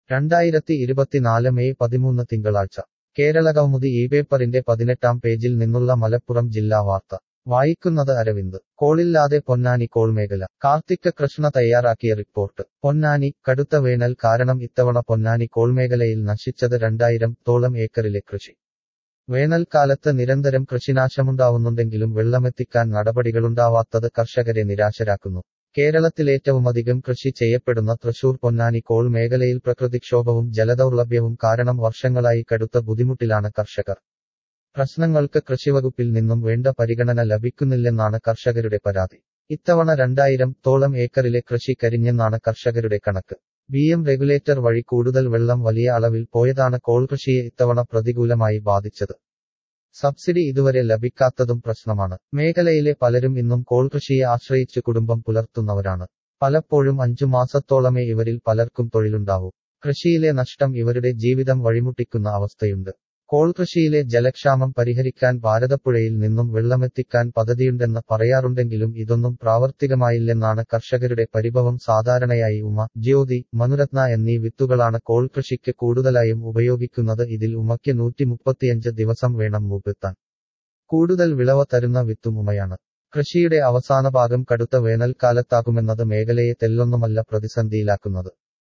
രണ്ടായിരത്തി ഇരുപത്തിനാല് മെയ് പതിമൂന്ന് തിങ്കളാഴ്ച കേരളകൗമുദി ഈ പേപ്പറിന്റെ പതിനെട്ടാം പേജിൽ നിന്നുള്ള മലപ്പുറം ജില്ലാ വാർത്ത വായിക്കുന്നത് അരവിന്ദ് കോളില്ലാതെ പൊന്നാനി കോൾ മേഖല കാർത്തിക് കൃഷ്ണ തയ്യാറാക്കിയ റിപ്പോർട്ട് പൊന്നാനി കടുത്ത വേനൽ കാരണം ഇത്തവണ പൊന്നാനി കോൾമേഖലയിൽ നശിച്ചത് രണ്ടായിരം തോളം ഏക്കറിലെ കൃഷി വേനൽക്കാലത്ത് നിരന്തരം കൃഷിനാശമുണ്ടാവുന്നുണ്ടെങ്കിലും വെള്ളമെത്തിക്കാൻ നടപടികളുണ്ടാവാത്തത് കർഷകരെ നിരാശരാക്കുന്നു കേരളത്തിലേറ്റവുമധികം കൃഷി ചെയ്യപ്പെടുന്ന തൃശൂർ പൊന്നാനി കോൾ മേഖലയിൽ പ്രകൃതിക്ഷോഭവും ജലദൗർലഭ്യവും കാരണം വർഷങ്ങളായി കടുത്ത ബുദ്ധിമുട്ടിലാണ് കർഷകർ പ്രശ്നങ്ങൾക്ക് കൃഷിവകുപ്പിൽ നിന്നും വേണ്ട പരിഗണന ലഭിക്കുന്നില്ലെന്നാണ് കർഷകരുടെ പരാതി ഇത്തവണ രണ്ടായിരം തോളം ഏക്കറിലെ കൃഷി കരിഞ്ഞെന്നാണ് കർഷകരുടെ കണക്ക് ബി എം റെഗുലേറ്റർ വഴി കൂടുതൽ വെള്ളം വലിയ അളവിൽ പോയതാണ് കോൾ കൃഷിയെ ഇത്തവണ പ്രതികൂലമായി ബാധിച്ചത് സബ്സിഡി ഇതുവരെ ലഭിക്കാത്തതും പ്രശ്നമാണ് മേഖലയിലെ പലരും ഇന്നും കോൾ കൃഷിയെ ആശ്രയിച്ച് കുടുംബം പുലർത്തുന്നവരാണ് പലപ്പോഴും അഞ്ചു മാസത്തോളമേ ഇവരിൽ പലർക്കും തൊഴിലുണ്ടാവൂ കൃഷിയിലെ നഷ്ടം ഇവരുടെ ജീവിതം വഴിമുട്ടിക്കുന്ന അവസ്ഥയുണ്ട് കോൾ കൃഷിയിലെ ജലക്ഷാമം പരിഹരിക്കാൻ ഭാരതപ്പുഴയിൽ നിന്നും വെള്ളമെത്തിക്കാൻ പദ്ധതിയുണ്ടെന്ന് പറയാറുണ്ടെങ്കിലും ഇതൊന്നും പ്രാവർത്തികമായില്ലെന്നാണ് കർഷകരുടെ പരിഭവം സാധാരണയായി ഉമ ജ്യോതി മനുരത്ന എന്നീ വിത്തുകളാണ് കോൾ കൃഷിക്ക് കൂടുതലായും ഉപയോഗിക്കുന്നത് ഇതിൽ ഉമയ്ക്ക് നൂറ്റി മുപ്പത്തിയഞ്ച് ദിവസം വേണം മൂപ്പെത്താൻ കൂടുതൽ വിളവ് തരുന്ന വിത്തും ഉമയാണ് കൃഷിയുടെ അവസാന ഭാഗം കടുത്ത വേനൽക്കാലത്താകുമെന്നത് മേഖലയെ തെല്ലൊന്നുമല്ല പ്രതിസന്ധിയിലാക്കുന്നത്